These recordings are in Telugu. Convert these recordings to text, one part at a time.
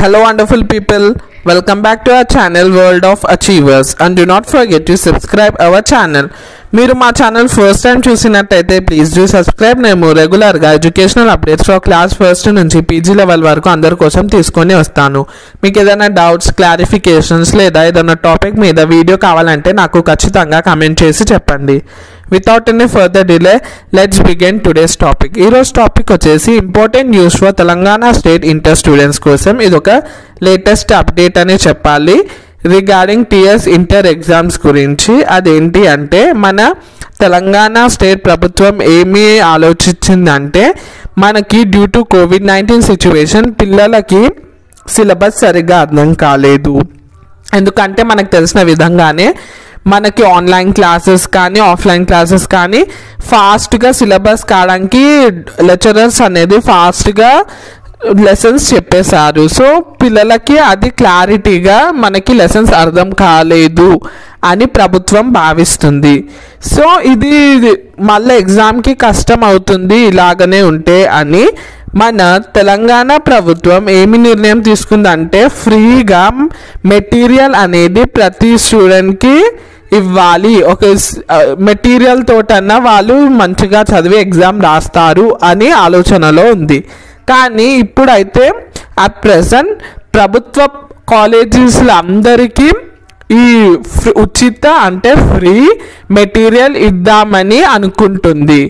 Hello, wonderful people. Welcome back to our channel World of Achievers and do not forget to subscribe our channel. మీరు మా ఛానల్ ఫస్ట్ టైం చూసినట్టయితే ప్లీజ్ డూ సబ్స్క్రైబ్ మేము రెగ్యులర్గా educational updates for class first నుంచి పీజీ లెవెల్ వరకు అందరి కోసం తీసుకొని వస్తాను మీకు ఏదైనా డౌట్స్ క్లారిఫికేషన్స్ లేదా ఏదైనా టాపిక్ మీద వీడియో కావాలంటే నాకు ఖచ్చితంగా కమెంట్ చేసి చెప్పండి without any further delay let's begin today's topic ఈరోజు టాపిక్ వచ్చేసి important news for Telangana state inter students కోసం ఇది ఒక లేటెస్ట్ అప్డేట్ అని చెప్పాలి రిగార్డింగ్ టిఎస్ ఇంటర్ ఎగ్జామ్స్ గురించి అదేంటి అంటే మన తెలంగాణ స్టేట్ ప్రభుత్వం ఏమి ఆలోచించిందంటే మనకి due to Covid nineteen situation పిల్లలకి సిలబస్ సరిగ్గా అర్థం కాలేదు ఎందుకంటే మనకు తెలిసిన విధంగానే మనకి ఆన్లైన్ క్లాసెస్ కానీ ఆఫ్లైన్ క్లాసెస్ కానీ ఫాస్ట్గా సిలబస్ కావడానికి లెక్చరర్స్ అనేది ఫాస్ట్గా లెసన్స్ చెప్పేశారు సో పిల్లలకి అది క్లారిటీగా మనకి లెసన్స్ అర్థం కాలేదు అని ప్రభుత్వం భావిస్తుంది సో ఇది మళ్ళీ ఎగ్జామ్కి కష్టం అవుతుంది ఇలాగనే ఉంటే అని మన తెలంగాణ ప్రభుత్వం ఏమి నిర్ణయం తీసుకుందంటే ఫ్రీగా మెటీరియల్ అనేది ప్రతి స్టూడెంట్కి ఇవ్వాలి ఒక మెటీరియల్ తోటన్నా వాళ్ళు మంచిగా చదివి ఎగ్జామ్ రాస్తారు అని ఆలోచనలో ఉంది కానీ ఇప్పుడైతే అట్ ప్రెసెంట్ ప్రభుత్వ కాలేజెస్లో అందరికీ ఈ ఫ్రీ- ఉచిత అంటే ఫ్రీ మెటీరియల్ ఇద్దామని అనుకుంటుంది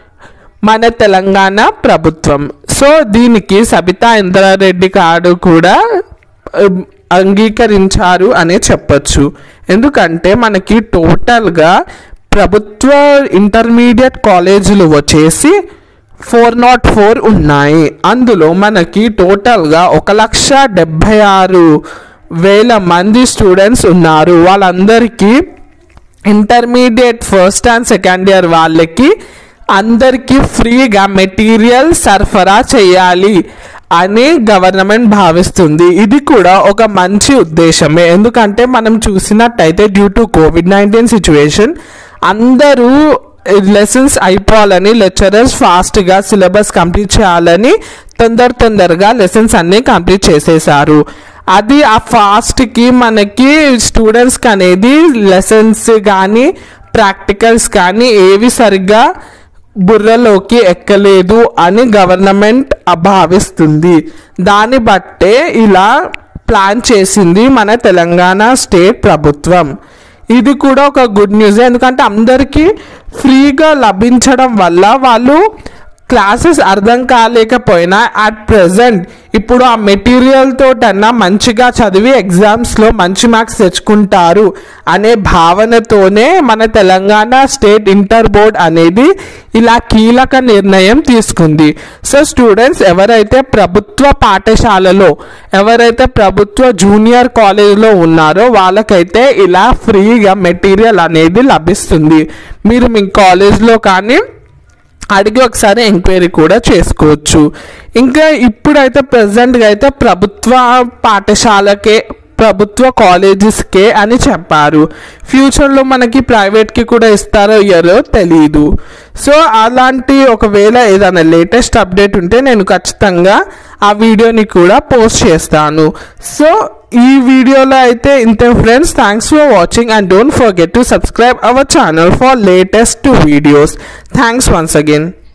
మన తెలంగాణ ప్రభుత్వం సో దీనికి సబితా ఇంద్రారెడ్డి గారు కూడా ఉమ్, అంగీకరించారు అనే చెప్పొచ్చు ఎందుకంటే మనకి టోటల్గా ప్రభుత్వ ఇంటర్మీడియట్ కాలేజీలు వచ్చేసి ఫోర్ నాట్ ఫోర్ ఉన్నాయి అందులో మనకి టోటల్గా ఒక లక్ష డెబ్భై ఆరు వేల మంది స్టూడెంట్స్ ఉన్నారు వాళ్ళందరికీ intermediate first and second year వాళ్ళకి అందరికీ ఫ్రీగా మెటీరియల్ సరఫరా చేయాలి అని గవర్నమెంట్ భావిస్తుంది ఇది కూడా ఒక మంచి ఉద్దేశమే ఎందుకంటే మనం చూసినట్టయితే due to Covid nineteen situation అందరూ లెసన్స్ అయిపోవాలని లెక్చరర్స్ ఫాస్ట్గా సిలబస్ కంప్లీట్ చేయాలని తొందర తొందరగా లెసన్స్ అన్నీ కంప్లీట్ చేసేసారు అది ఆ ఫాస్ట్కి మనకి స్టూడెంట్స్కి అనేది లెసన్స్ కానీ ప్రాక్టికల్స్ కానీ ఏవి సరిగ్గా బుర్రలోకి ఎక్కలేదు అని గవర్నమెంట్ భావిస్తుంది దాన్ని బట్టే ఇలా ప్లాన్ చేసింది మన తెలంగాణ స్టేట్ ప్రభుత్వం ఇది కూడా ఒక గుడ్ న్యూస్ ఎందుకంటే అందరికీ ఫ్రీగా లభించడం వల్ల వాళ్ళు క్లాసెస్ అర్థం కాలేకపోయినా అట్ ప్రజెంట్ ఇప్పుడు ఆ మెటీరియల్ తోటన్నా మంచిగా చదివి ఎగ్జామ్స్లో మంచి మార్క్స్ తెచ్చుకుంటారు అనే భావనతోనే మన తెలంగాణ స్టేట్ ఇంటర్ బోర్డ్ అనేది ఇలా కీలక నిర్ణయం తీసుకుంది సో స్టూడెంట్స్ ఎవరైతే ప్రభుత్వ పాఠశాలలో ఎవరైతే ప్రభుత్వ జూనియర్ కాలేజ్లో ఉన్నారో వాళ్ళకైతే ఇలా ఫ్రీగా మెటీరియల్ అనేది లభిస్తుంది మీరు మీ కాలేజ్లో కానీ అడిగి ఒకసారి ఎంక్వైరీ కూడా చేసుకోవచ్చు ఇంకా ఇప్పుడైతే ప్రజెంట్గా అయితే ప్రభుత్వ పాఠశాలకే ప్రభుత్వ కాలేజెస్కే అని చెప్పారు ఫ్యూచర్లో మనకి ప్రైవేట్కి కూడా ఇస్తారో ఇయ్యరో తెలియదు సో అలాంటి ఒకవేళ ఏదైనా లేటెస్ట్ అప్డేట్ ఉంటే నేను ఖచ్చితంగా ఆ వీడియోని కూడా పోస్ట్ చేస్తాను సో ఈ వీడియోలో అయితే ఇంతే friends thanks for watching and don't forget to subscribe our channel for latest videos thanks once again